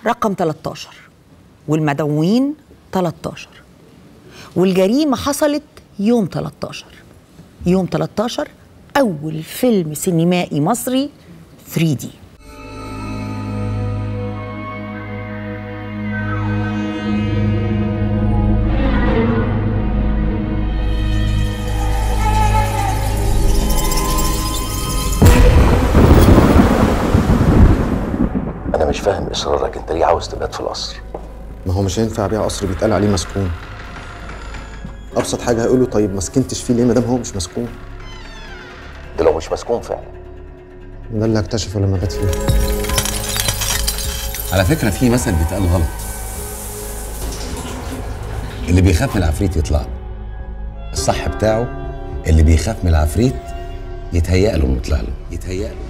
رقم 13 والمدعوين 13 والجريمة حصلت يوم 13 يوم 13 أول فيلم سينمائي مصري 3D انا مش فاهم اصرارك انت ليه عاوز تبات في القصر ما هو مش هينفع ابيع قصر بيتقال عليه مسكون ابسط حاجه هيقولوا طيب ما سكنتش فيه ليه ما دام هو مش مسكون ده لو مش مسكون فعلا ده اللي هكتشفه لما بات فيه على فكرة في مثل بيتقال غلط اللي بيخاف من العفريت يطلع له. الصح بتاعه اللي بيخاف من العفريت يتهيأ له انه يطلع له يتهيأ له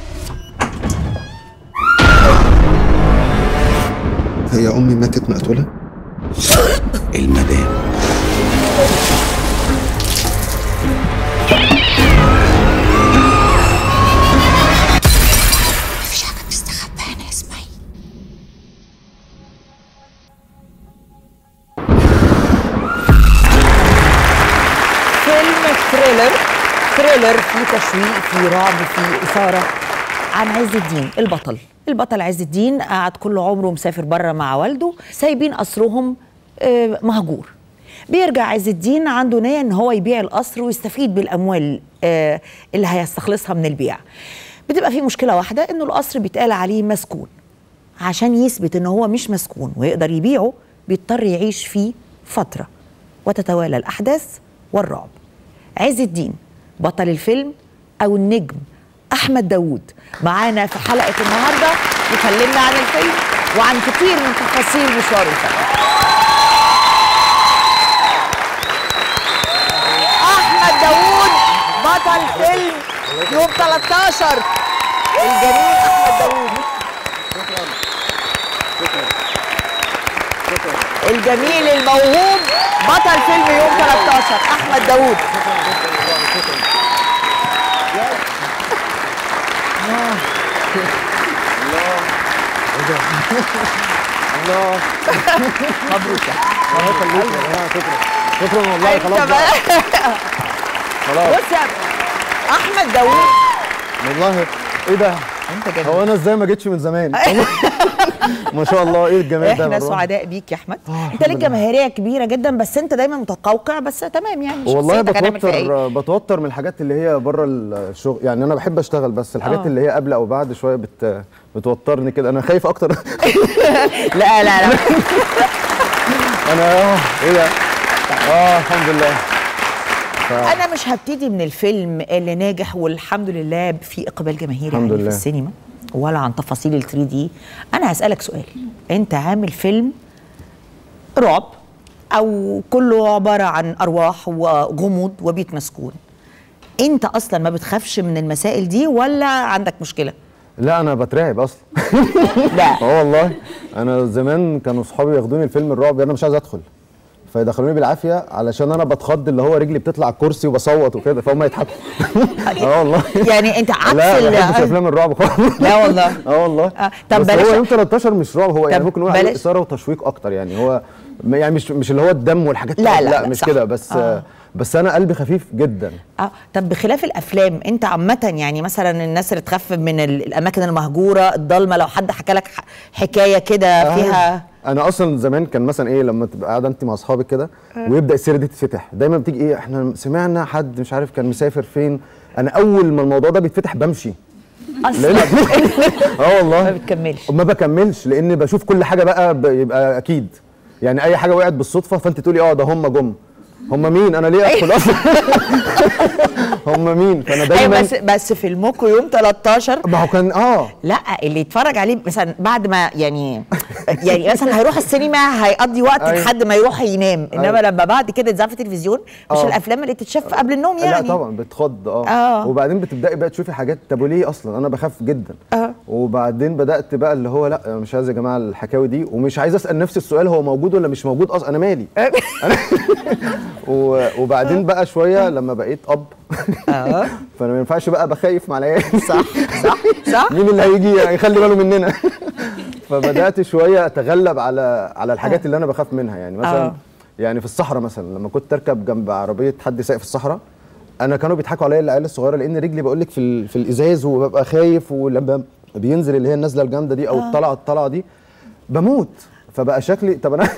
هي امي ماتت مقتوله المدام مفيش حاجة بتستخبى هنا يا اسماعيل فيلم ثريلر ثريلر فيه تشويق فيه رعب فيه إثارة عن عز الدين البطل البطل عز الدين قعد كل عمره مسافر بره مع والده سايبين قصرهم آه، مهجور بيرجع عز الدين عنده نية ان هو يبيع القصر ويستفيد بالاموال آه، اللي هيستخلصها من البيع بتبقى في مشكلة واحدة انه القصر بيتقال عليه مسكون عشان يثبت ان هو مش مسكون ويقدر يبيعه بيضطر يعيش فيه فترة وتتوالى الأحداث والرعب عز الدين بطل الفيلم أو النجم أحمد داوود معانا في حلقة النهاردة يكلمنا عن الفيلم وعن كتير من تفاصيل مشوار الفيلم أحمد داوود بطل فيلم يوم 13 الجميل أحمد داوود الجميل الموهوب بطل فيلم يوم 13 احمد داوود مبروك شكرا والله انت خلاص بقى. بقى خلاص بص يا احمد داوود والله ايه ده انت جميل هو انا ازاي ما جيتش من زمان ما شاء الله ايه الجمال ده احنا يا مروان؟ سعداء بيك يا احمد آه، انت الحمد ليك لله. جماهيريه كبيره جدا بس انت دايما متقوقع بس تمام يعني والله شخصيتك هنعمل فيها إيه؟ بتوتر بتوتر من الحاجات اللي هي بره الشغل يعني انا بحب اشتغل بس الحاجات آه. اللي هي قبل او بعد شويه بت بتوترني كده انا خايف اكتر لا لا لا انا اه ايه ده اه الحمد لله انا مش هبتدي من الفيلم اللي ناجح والحمد لله في اقبال جماهيري الحمد عليه في لله. السينما ولا عن تفاصيل ال 3 دي انا هسالك سؤال انت عامل فيلم رعب او كله عباره عن ارواح وغموض وبيت مسكون انت اصلا ما بتخافش من المسائل دي ولا عندك مشكله لا انا بترعب اصلا لا اه والله انا زمان كانوا صحابي ياخدوني الفيلم الرعب انا مش عايز ادخل فيدخلوني بالعافيه علشان انا بتخض اللي هو رجلي بتطلع على الكرسي وبصوت وكده فهم يضحكوا اه والله يعني انت عكس لا ما ال- بحبش افلام الرعب خالص لا والله اه والله آه، طب بس بلاش- هو يوم 13 مش رعب هو يعني طب ممكن نقول عليه بلاش- اثاره وتشويق اكتر يعني هو م- يعني مش مش اللي هو الدم والحاجات لا، دي، لا، لا لا، مش صح. كده بس آه. آه. بس انا قلبي خفيف جدا اه طب بخلاف الافلام انت عامه يعني مثلا الناس اللي تخاف من ال- الاماكن المهجوره الضلمه لو حد حكى لك ح- حكايه كده فيها انا اصلا زمان كان مثلا ايه لما تبقى قاعده انت مع اصحابك كده ويبدا السيره دي تتفتح دايما بتيجي ايه احنا سمعنا حد مش عارف كان مسافر فين انا اول ما الموضوع ده بيتفتح بمشي اصلا لان اه والله ما بتكملش ما بكملش لان بشوف كل حاجه بقى بيبقى اكيد يعني اي حاجه وقعت بالصدفه فانت تقولي اه ده هم جم هم مين انا ليه ادخل اصلا هم مين فانا ايوه دايما بس بس فيلمكم يوم 13 ما هو كان اه لا اللي يتفرج عليه مثلا بعد ما يعني يعني مثلا هيروح السينما هيقضي وقت أيوة. لحد ما يروح ينام انما أيوة. لما بعد كده يتذاع في التلفزيون مش آه. الافلام اللي تتشاف قبل النوم يعني لا طبعا بتخض اه, آه. وبعدين بتبداي بقى تشوفي حاجات طب وليه اصلا انا بخاف جدا آه. وبعدين بدات بقى اللي هو لا أنا مش عايز يا جماعه الحكاوي دي ومش عايز اسال نفسي السؤال هو موجود ولا مش موجود اصلا انا مالي أنا و- وبعدين بقى شويه لما بقيت اب اه فانا ما ينفعش بقى بخايف مع العيال صح صح صح مين اللي هيجي يخلي باله مننا فبدات شويه اتغلب على على الحاجات اللي انا بخاف منها يعني مثلا آه. يعني في الصحراء مثلا لما كنت اركب جنب عربيه حد سايق في الصحراء انا كانوا بيضحكوا عليا العيال الصغيره لان رجلي بقول لك في ال- في الازاز وببقى خايف ولما بينزل اللي هي النزله الجامده دي او الطلعه الطلعه دي بموت فبقى شكلي طب انا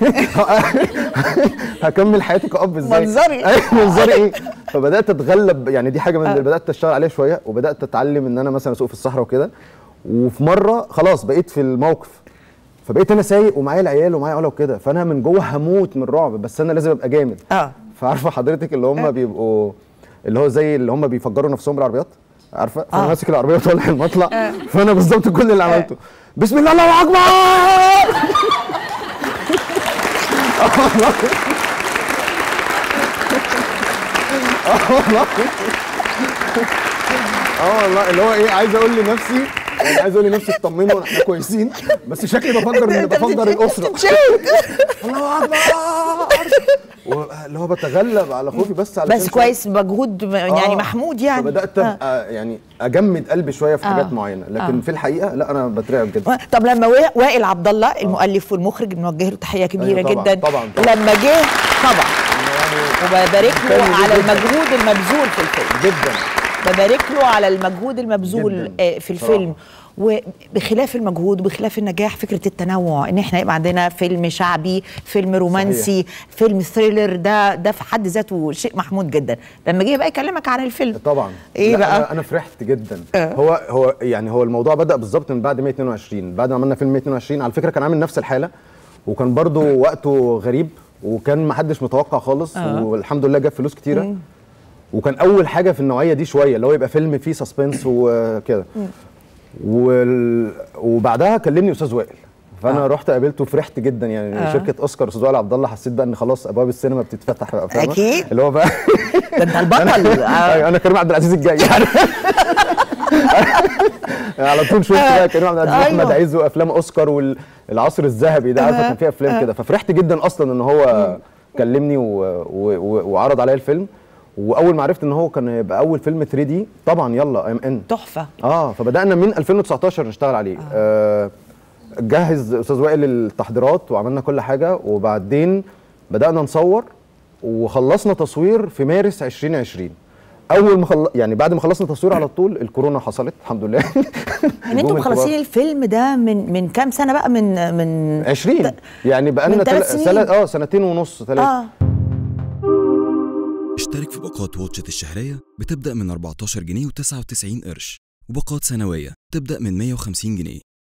هكمل حياتي كأب ازاي؟ منظري. أيوة، منظري ايه؟ فبدات اتغلب يعني دي حاجه من اللي آه. بدات اشتغل عليها شويه وبدات اتعلم ان انا مثلا اسوق في الصحراء وكده وفي مره خلاص بقيت في الموقف فبقيت انا سايق ومعايا العيال ومعايا علا وكده فانا من جوه هموت من الرعب بس انا لازم ابقى جامد اه فعارفه حضرتك اللي هم بيبقوا اللي هو زي اللي هم بيفجروا نفسهم بالعربيات عارفه فانا آه. ماسك العربيه وطالع المطلع فانا بالظبط كل اللي عملته بسم الله الله اكبر آه والله. اه والله اه والله اللي هو ايه عايز اقول لنفسي يعني عايز اقول لنفسي اطمنوا احنا كويسين بس شكلي بفجر من بفجر الاسره الله اكبر اللي هو بتغلب على خوفي بس على بس كويس مجهود م- يعني محمود يعني فبدات آه. ابقى يعني اجمد قلبي شويه في حاجات آه. معينه لكن في الحقيقه لا انا بترعب جدا طب لما وا- وائل عبد الله المؤلف والمخرج بنوجه له تحيه كبيره أيوة طبعاً، جدا طبعاً، طبعاً. لما جه طبعا وببارك له مهتم على جداً. المجهود المبذول في الفيلم جدا ببارك له على المجهود المبذول جداً، آه، في بصراحة. الفيلم وبخلاف المجهود وبخلاف النجاح فكره التنوع ان احنا يبقى عندنا فيلم شعبي فيلم رومانسي فيلم ثريلر ده ده في حد ذاته شيء محمود جدا لما جه بقى يكلمك عن الفيلم طبعا ايه لا بقى انا, أنا فرحت جدا آه. هو هو يعني هو الموضوع بدا بالظبط من بعد 122 بعد ما عملنا فيلم 122 على فكره كان عامل نفس الحاله وكان برضو وقته غريب وكان ما حدش متوقع خالص آه. والحمد لله جاب فلوس كتيره وكان اول حاجه في النوعيه دي شويه اللي هو يبقى فيلم فيه سسبنس وكده وال... وبعدها كلمني استاذ وائل فانا آه. آه. رحت قابلته فرحت جدا يعني آه. آه. شركه اوسكار استاذ وائل عبد الله حسيت بقى ان خلاص ابواب السينما بتتفتح بقى فاهمة؟ أكيد. اللي هو بقى ده انت البطل انا, آه. أنا كريم عبد العزيز الجاي يعني على طول شفت بقى كريم عبد العزيز أيوة. احمد عز وافلام اوسكار والعصر الذهبي ده عارفه كان فيه افلام كده ففرحت جدا اصلا ان هو كلمني و... و... و... وعرض عليا الفيلم واول ما عرفت ان هو كان هيبقى اول فيلم 3 دي طبعا يلا ام ان تحفه اه فبدانا من 2019 نشتغل عليه آه. جهز استاذ وائل التحضيرات وعملنا كل حاجه وبعدين بدانا نصور وخلصنا تصوير في مارس 2020 اول ما خل... يعني بعد ما خلصنا تصوير على طول الكورونا حصلت الحمد لله يعني انتم مخلصين الفيلم ده من من كام سنه بقى من من 20 يعني بقالنا من ثلاث تل... سنين. سنة... اه سنتين ونص ثلاثه اه اشترك في باقات واتشت الشهرية بتبدأ من 14 جنيه و99 قرش وباقات سنوية تبدأ من 150 جنيه